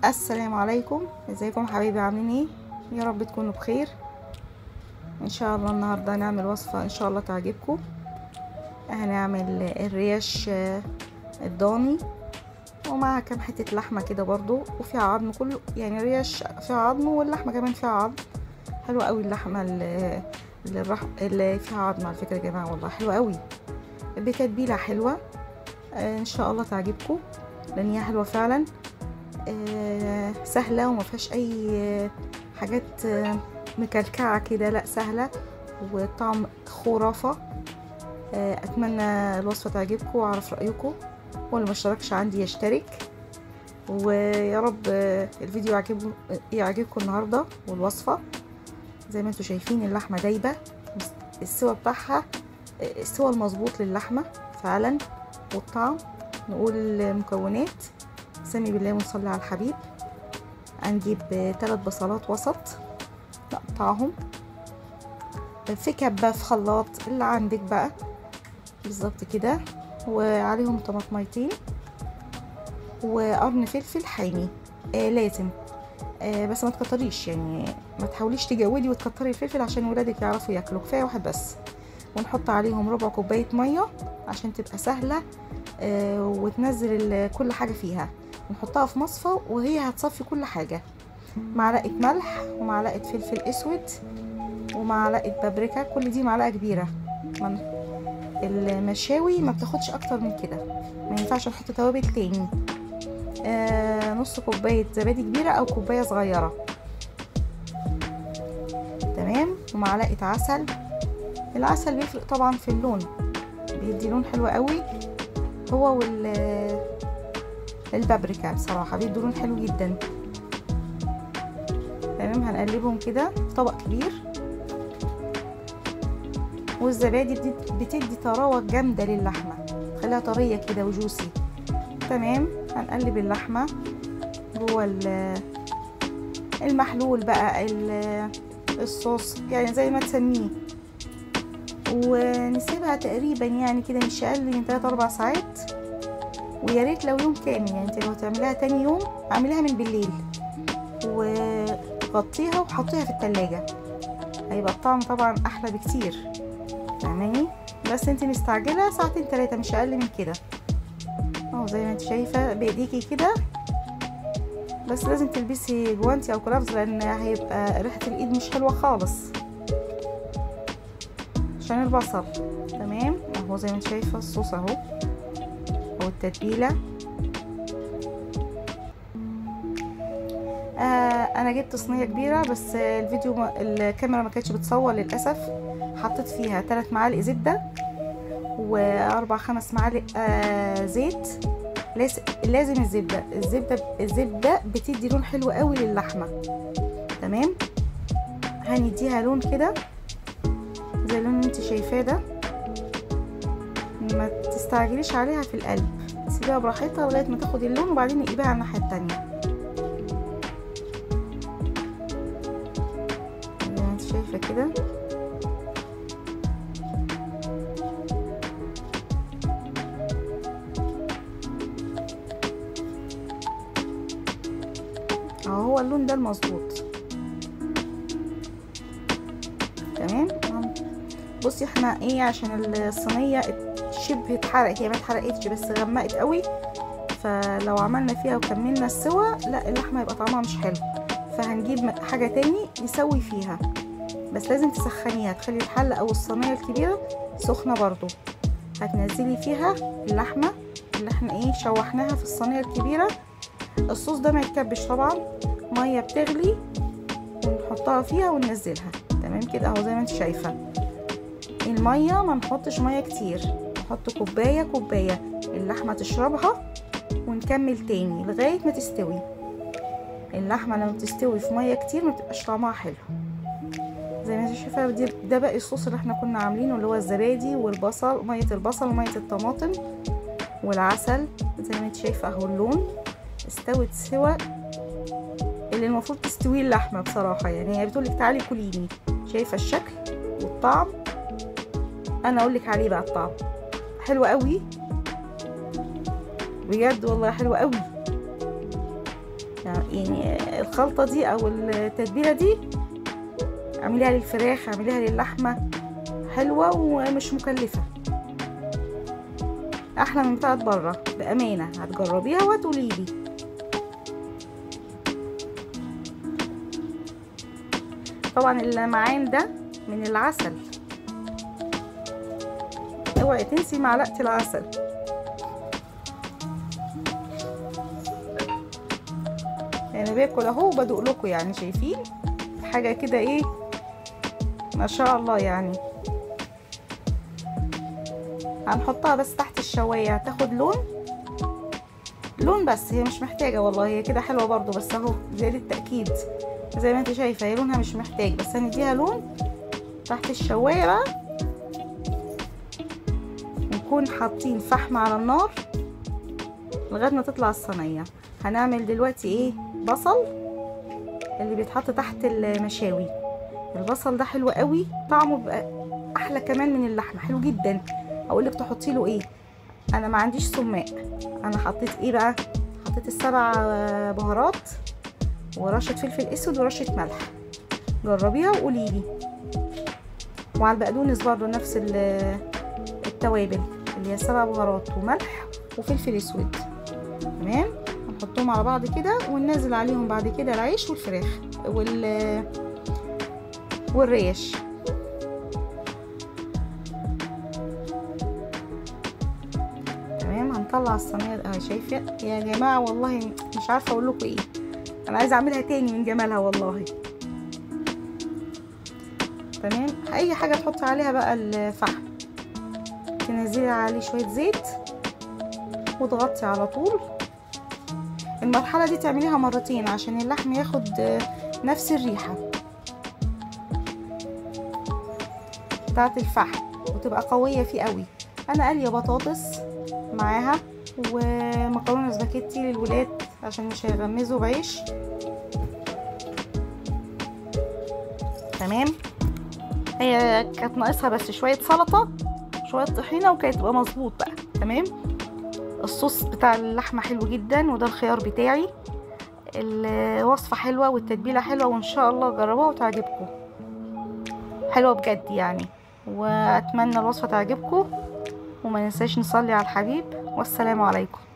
السلام عليكم ازيكم حبايبي عاملين ايه يا رب تكونوا بخير ان شاء الله النهارده هنعمل وصفه ان شاء الله تعجبكم هنعمل الريش الضاني ومعها كام حته لحمه كده برضو وفيها عظم كله يعني ريش فيها عظم واللحمه كمان فيها عظم حلوه قوي اللحمه اللي, اللي, اللي فيها عظم على فكره يا جماعه والله حلوه قوي بتتبيله حلوه ان شاء الله تعجبكم لان هي حلوه فعلا آه سهلة وما فيهاش اي آه حاجات آه مكلكعة كده لا سهلة والطعم خرافة اتمنى الوصفة تعجبكم واعرف رأيكم واللي ما اشتركش عندي يشترك ويا رب الفيديو يعجبكم يعجبكم النهاردة والوصفة زي ما انتم شايفين اللحمة دايبة السوا بتاعها السوا المظبوط للحمة فعلا والطعم نقول المكونات سمي بالله ونصلي على الحبيب هنجيب ثلاث بصلات وسط نقطعهم في كبة في خلاط اللي عندك بقى بالظبط كده وعليهم طماطميتين وقرن فلفل حامي آه لازم آه بس ما تكتريش يعني ما تحاوليش تجودي وتكتري الفلفل عشان ولادك يعرفوا ياكلوا كفايه واحد بس ونحط عليهم ربع كوبايه ميه عشان تبقى سهله آه وتنزل كل حاجه فيها نحطها في مصفى وهي هتصفي كل حاجة معلقة ملح ومعلقة فلفل اسود ومعلقة بابريكا كل دي معلقة كبيرة من المشاوي ما بتاخدش اكتر من كده ما ينفعش نحط توابل تاني آه نص كوباية زبادي كبيرة او كوباية صغيرة تمام ومعلقة عسل العسل بيفرق طبعا في اللون بيدي لون حلو قوي هو وال البابريكا بصراحة بيدوا لون حلو جدا تمام هنقلبهم كده في طبق كبير والزبادي بتدي طراوة جامدة للحمة تخليها طرية كده وجوسي تمام هنقلب اللحمة جوه المحلول بقى الصوص يعني زي ما تسميه ونسيبها تقريبا يعني كده مش اقل من 3 4 ساعات ويا ريت لو يوم كامل يعني انت لو تعمليها تاني يوم اعمليها من بالليل وغطيها وحطيها في التلاجة هيبقى الطعم طبعا احلى بكتير فاهماني بس انت مستعجلة ساعتين تلاتة مش اقل من كده اهو زي ما انت شايفة بايديكي كده بس لازم تلبسي جوانتي او كرافز لان هيبقى ريحة الايد مش حلوة خالص عشان البصل تمام اهو زي ما انت شايفة الصوص اهو والتتبيله آه انا جبت صينيه كبيره بس الفيديو ما الكاميرا ما كانتش بتصور للاسف حطيت فيها 3 معالق زبده واربع خمس معالق آه زيت لازم الزبده الزبده الزبده بتدي لون حلو قوي للحمه تمام هنديها لون كده زي اللون اللي انت شايفاه ده ما تستعجليش عليها في القلب سيبيها براحتها لغايه ما تاخد اللون وبعدين نقلبيها على الناحيه التانية زي ما انت شايفه كده اهو هو اللون ده المظبوط تمام بصي احنا ايه عشان الصينيه شبه اتحرقت هي ما اتحرقتش بس غمقت قوي فلو عملنا فيها وكملنا السوا لا اللحمه يبقى طعمها مش حلو فهنجيب حاجه تاني نسوي فيها بس لازم تسخنيها تخلي الحله او الصينيه الكبيره سخنه برضو هتنزلي فيها اللحمه اللي احنا ايه شوحناها في الصينيه الكبيره الصوص ده ما يتكبش طبعا ميه بتغلي ونحطها فيها وننزلها تمام كده اهو زي ما انت شايفه الميه ما نحطش ميه كتير نحط كوبايه كوبايه اللحمه تشربها ونكمل تاني لغايه ما تستوي اللحمه لما بتستوي في ميه كتير ما بتبقاش طعمها حلو زي ما انت شايفه ده باقي الصوص اللي احنا كنا عاملينه اللي هو الزبادي والبصل ميه البصل وميه الطماطم والعسل زي ما انت شايفه اهو اللون استوت سوا اللي المفروض تستوي اللحمه بصراحه يعني هي بتقولك تعالي كليني شايفه الشكل والطعم انا اقول لك عليه بقى الطعم حلو قوي بجد والله حلو قوي يعني الخلطة دي او التتبيلة دي اعمليها للفراخ اعمليها للحمة حلوة ومش مكلفة احلى من بتاعت بره بامانة هتجربيها وتقوليلي طبعا اللمعان ده من العسل اوعي تنسي معلقة العسل انا باكل اهو وبدوق لكم يعني شايفين حاجة كده ايه ما شاء الله يعني هنحطها بس تحت الشواية هتاخد لون لون بس هي مش محتاجة والله هي كده حلوة برضو بس اهو زي للتأكيد زي ما انت شايفة هي لونها مش محتاج بس هنديها لون تحت الشواية بقى نكون حاطين فحم على النار لغاية ما تطلع الصينية هنعمل دلوقتي ايه بصل اللي بيتحط تحت المشاوي البصل ده حلو قوي طعمه بقى احلى كمان من اللحمه حلو جدا اقول لك تحطي له ايه انا ما عنديش سماق انا حطيت ايه بقى حطيت السبع بهارات ورشه فلفل اسود ورشه ملح جربيها وقولي لي وعلى البقدونس برضو نفس التوابل اللي هي سبع بهارات وملح وفلفل اسود تمام هنحطهم على بعض كده وننزل عليهم بعد كده العيش والفراخ وال والريش تمام هنطلع الصينيه اهي شايفه يا جماعه والله مش عارفه اقول لكم ايه انا عايزه اعملها تاني من جمالها والله تمام اي حاجه تحطي عليها بقى الفحم تنزلي عليه شويه زيت وتغطي على طول المرحله دي تعمليها مرتين عشان اللحم ياخد نفس الريحه بتاعت الفحم وتبقى قويه فيه قوي انا قاليه بطاطس معاها ومكرونه سباكيتي للولاد عشان مش هيغمزوا بعيش تمام هي كانت ناقصها بس شويه سلطه شويه طحينه وكانت تبقى مظبوط بقى تمام الصوص بتاع اللحمه حلو جدا وده الخيار بتاعي الوصفه حلوه والتتبيله حلوه وان شاء الله جربوها وتعجبكم حلوه بجد يعني واتمنى الوصفه تعجبكم وما ننساش نصلي على الحبيب والسلام عليكم